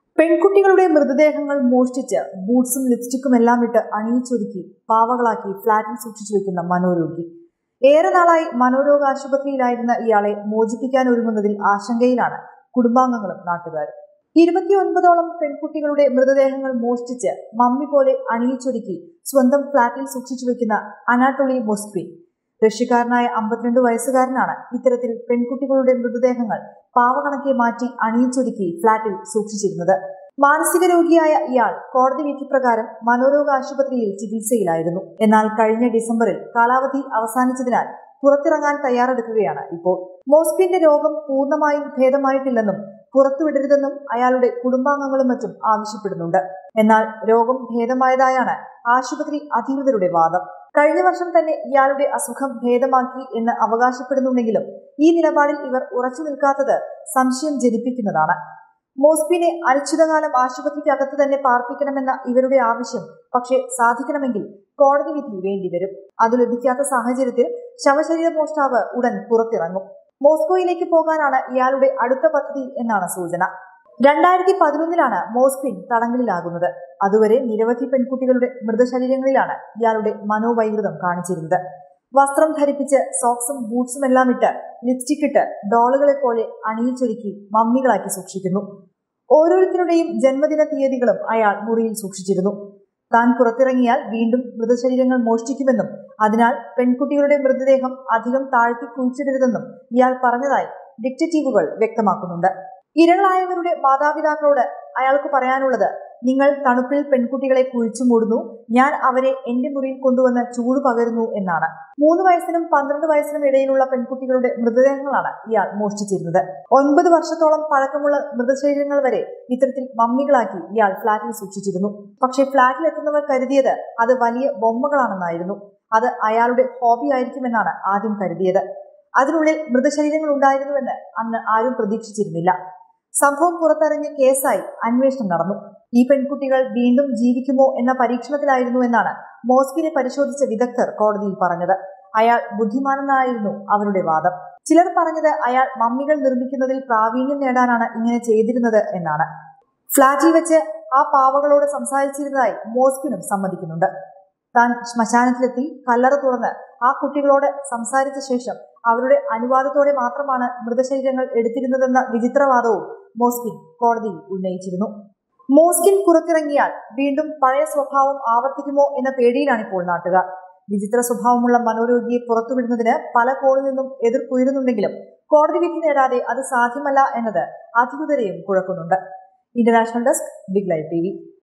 പെൺകുട്ടികളുടെ മൃതദേഹങ്ങൾ മോഷ്ടിച്ച് ബൂട്ട്സും ലിപ്സ്റ്റിക്കും എല്ലാം ഇട്ട് അണിയിച്ചൊരുക്കി പാവകളാക്കി ഫ്ളാറ്റിൽ സൂക്ഷിച്ചു വെക്കുന്ന മനോരോഗി ഏറെ നാളായി മനോരോഗ ആശുപത്രിയിലായിരുന്ന ഇയാളെ മോചിപ്പിക്കാൻ ഒരുങ്ങുന്നതിൽ ആശങ്കയിലാണ് കുടുംബാംഗങ്ങളും നാട്ടുകാരും ഇരുപത്തിയൊൻപതോളം പെൺകുട്ടികളുടെ മൃതദേഹങ്ങൾ മോഷ്ടിച്ച് മമ്മി പോലെ അണിയിച്ചൊരുക്കി സ്വന്തം ഫ്ളാറ്റിൽ സൂക്ഷിച്ചു വെക്കുന്ന അനാട്ടോളി മൊസ്ക്വിൻ റഷ്യക്കാരനായ അമ്പത്തിരണ്ട് വയസ്സുകാരനാണ് ഇത്തരത്തിൽ പെൺകുട്ടികളുടെ മൃതദേഹങ്ങൾ പാവകണക്കെ മാറ്റി അണിയിച്ചൊരുക്കി ഫ്ളാറ്റിൽ സൂക്ഷിച്ചിരുന്നത് മാനസിക രോഗിയായ ഇയാൾ കോടതി വിധി പ്രകാരം മനോരോഗ ആശുപത്രിയിൽ ചികിത്സയിലായിരുന്നു എന്നാൽ കഴിഞ്ഞ ഡിസംബറിൽ കാലാവധി അവസാനിച്ചതിനാൽ പുറത്തിറങ്ങാൻ തയ്യാറെടുക്കുകയാണ് ഇപ്പോൾ മോസ്കിന്റെ രോഗം പൂർണ്ണമായും ഭേദമായിട്ടില്ലെന്നും പുറത്തുവിടരുതെന്നും അയാളുടെ കുടുംബാംഗങ്ങളും മറ്റും ആവശ്യപ്പെടുന്നുണ്ട് എന്നാൽ രോഗം ഭേദമായതായാണ് ആശുപത്രി അധികൃതരുടെ വാദം കഴിഞ്ഞ വർഷം തന്നെ ഇയാളുടെ അസുഖം ഭേദമാക്കി എന്ന് അവകാശപ്പെടുന്നുണ്ടെങ്കിലും ഈ നിലപാടിൽ ഇവർ ഉറച്ചു നിൽക്കാത്തത് സംശയം ജനിപ്പിക്കുന്നതാണ് മോസ്കിനെ അനിശ്ചിതകാലം ആശുപത്രിക്കകത്ത് തന്നെ പാർപ്പിക്കണമെന്ന ഇവരുടെ ആവശ്യം പക്ഷേ സാധിക്കണമെങ്കിൽ കോടതി വിധി വേണ്ടിവരും അത് ലഭിക്കാത്ത സാഹചര്യത്തിൽ ശവശരീര മോഷ്ടാവ് ഉടൻ പുറത്തിറങ്ങും മോസ്കോയിലേക്ക് പോകാനാണ് ഇയാളുടെ അടുത്ത പദ്ധതി എന്നാണ് സൂചന രണ്ടായിരത്തി പതിനൊന്നിലാണ് മോസ്ക്വിൻ തടങ്കലിലാകുന്നത് അതുവരെ നിരവധി പെൺകുട്ടികളുടെ മൃതശരീരങ്ങളിലാണ് ഇയാളുടെ മനോവൈകൃതം കാണിച്ചിരുന്നത് വസ്ത്രം ധരിപ്പിച്ച് സോക്സും ബൂട്ട്സും എല്ലാം ഇട്ട് ലിപ്സ്റ്റിക് ഇട്ട് ഡോളുകളെ പോലെ അണിയിച്ചൊരുക്കി മമ്മികളാക്കി സൂക്ഷിക്കുന്നു ഓരോരുത്തരുടെയും ജന്മദിന തീയതികളും അയാൾ മുറിയിൽ സൂക്ഷിച്ചിരുന്നു താൻ പുറത്തിറങ്ങിയാൽ വീണ്ടും മൃതശരീരങ്ങൾ മോഷ്ടിക്കുമെന്നും അതിനാൽ പെൺകുട്ടികളുടെ മൃതദേഹം അധികം താഴ്ത്തി കുഴിച്ചിടരുതെന്നും ഇയാൾ പറഞ്ഞതായി ഡിക്റ്ററ്റീവുകൾ വ്യക്തമാക്കുന്നുണ്ട് ഇരകളായവരുടെ മാതാപിതാക്കളോട് അയാൾക്ക് പറയാനുള്ളത് നിങ്ങൾ തണുപ്പിൽ പെൺകുട്ടികളെ കുഴിച്ചു മൂടുന്നു ഞാൻ അവരെ എന്റെ മുറിയിൽ കൊണ്ടുവന്ന് ചൂട് പകരുന്നു എന്നാണ് മൂന്ന് വയസ്സിനും പന്ത്രണ്ട് വയസ്സിനും ഇടയിലുള്ള പെൺകുട്ടികളുടെ മൃതദേഹങ്ങളാണ് ഇയാൾ മോഷ്ടിച്ചിരുന്നത് ഒൻപത് വർഷത്തോളം പഴക്കമുള്ള മൃതശരീരങ്ങൾ വരെ ഇത്തരത്തിൽ മമ്മികളാക്കി ഇയാൾ ഫ്ളാറ്റിൽ സൂക്ഷിച്ചിരുന്നു പക്ഷേ ഫ്ളാറ്റിൽ എത്തുന്നവർ കരുതിയത് അത് വലിയ ബൊമ്മകളാണെന്നായിരുന്നു അത് അയാളുടെ ഹോബി ആയിരിക്കുമെന്നാണ് ആദ്യം കരുതിയത് അതിനുള്ളിൽ മൃതശരീരങ്ങൾ ഉണ്ടായിരുന്നുവെന്ന് അന്ന് ആരും പ്രതീക്ഷിച്ചിരുന്നില്ല സംഭവം പുറത്തറിഞ്ഞ് കേസായി അന്വേഷണം നടന്നു ഈ പെൺകുട്ടികൾ വീണ്ടും ജീവിക്കുമോ എന്ന പരീക്ഷണത്തിലായിരുന്നു എന്നാണ് മോസ്കിനെ പരിശോധിച്ച വിദഗ്ധർ കോടതിയിൽ പറഞ്ഞത് അയാൾ ബുദ്ധിമാനെന്നായിരുന്നു അവരുടെ വാദം ചിലർ പറഞ്ഞത് അയാൾ മമ്മികൾ നിർമ്മിക്കുന്നതിൽ പ്രാവീണ്യം നേടാനാണ് ഇങ്ങനെ ചെയ്തിരുന്നത് എന്നാണ് ഫ്ളാറ്റിൽ വെച്ച് ആ പാവകളോട് സംസാരിച്ചിരുന്നതായി മോസ്കിനും സമ്മതിക്കുന്നുണ്ട് താൻ ശ്മശാനത്തിലെത്തി കല്ലറ തുറന്ന് ആ കുട്ടികളോട് സംസാരിച്ച ശേഷം അവരുടെ അനുവാദത്തോടെ മാത്രമാണ് മൃതശരീരങ്ങൾ എടുത്തിരുന്നതെന്ന വിചിത്രവാദവും മോസ്കിൻ കോടതിയിൽ ഉന്നയിച്ചിരുന്നു മോസ്കിൻ പുറത്തിറങ്ങിയാൽ വീണ്ടും പഴയ സ്വഭാവം ആവർത്തിക്കുമോ എന്ന പേടിയിലാണിപ്പോൾ നാട്ടുകാർ വിചിത്ര സ്വഭാവമുള്ള മനോരോഗിയെ പുറത്തുവിടുന്നതിന് പല കോണിൽ നിന്നും എതിർപ്പുയരുന്നുണ്ടെങ്കിലും കോടതി വിധി നേടാതെ അത് സാധ്യമല്ല എന്നത് അധികൃതരെയും കുഴക്കുന്നുണ്ട് international desk big live T